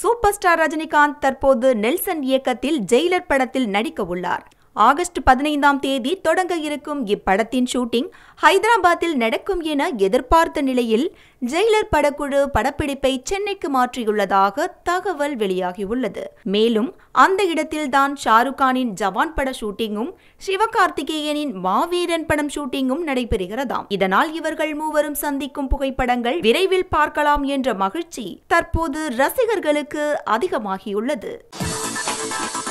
super star Rajinikanth தற்போது Nelson இயக்கத்தில் Jailer படத்தில் நடிக்க உள்ளார் ஆகஸ்ட் பதினைந்தாம் தேதி தொடங்க இருக்கும் இப்படத்தின் ஷூட்டிங் ஹைதராபாத்தில் நடக்கும் என எதிர்பார்த்த நிலையில் ஜெயிலர் படக்குழு படப்பிடிப்பை சென்னைக்கு மாற்றியுள்ளதாக தகவல் வெளியாகியுள்ளது மேலும் அந்த இடத்தில்தான் ஷாருக் கானின் ஜவான் பட ஷூட்டிங்கும் சிவகார்த்திகேயனின் மாவீரன் படம் ஷூட்டிங்கும் நடைபெறுகிறதாம் இதனால் இவர்கள் மூவரும் சந்திக்கும் புகைப்படங்கள் விரைவில் பார்க்கலாம் என்ற மகிழ்ச்சி தற்போது ரசிகர்களுக்கு அதிகமாகியுள்ளது